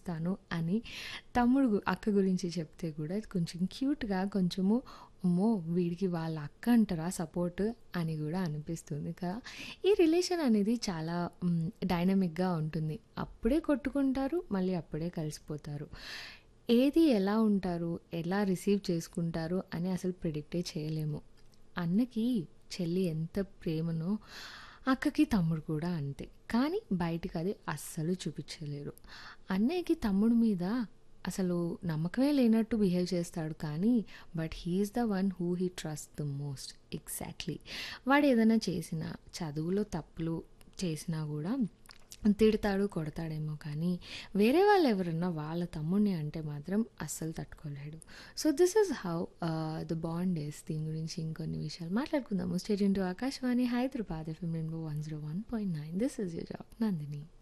చేస్తాను అని తమ్ముడు గు- అక్క గురించి చెప్తే కూడా ఇది కొంచెం క్యూట్గా కొంచెము అమ్మో వీడికి వాళ్ళ అక్క అంటారా సపోర్ట్ అని కూడా అనిపిస్తుంది కదా ఈ రిలేషన్ అనేది చాలా డైనమిక్గా ఉంటుంది అప్పుడే కొట్టుకుంటారు మళ్ళీ అప్పుడే కలిసిపోతారు ఏది ఎలా ఉంటారు ఎలా రిసీవ్ చేసుకుంటారు అని అసలు ప్రిడిక్టే చేయలేము అన్నకి చెల్లి ఎంత ప్రేమనో అక్కకి తమ్ముడు కూడా అంతే కానీ బయటికి అది అస్సలు చూపించలేరు అన్నయ్యకి తమ్ముడు మీద అసలు నమ్మకమే లేనట్టు బిహేవ్ చేస్తాడు కానీ but he's the one who he trust the most exactly వాడు ఏదైనా చేసినా చదువులో తప్పులు చేసినా కూడా తిడతాడు కొడతాడేమో కానీ వేరే వాళ్ళు ఎవరన్నా వాళ్ళ తమ్ముడిని అంటే మాత్రం అస్సలు తట్టుకోలేడు so this is how the bond is దీని గురించి ఇంకొన్ని విషయాలు మాట్లాడుకుందాము stay tuned to Akashvani Hyderabad FM rainbow one zero one point nine this is your job Nandini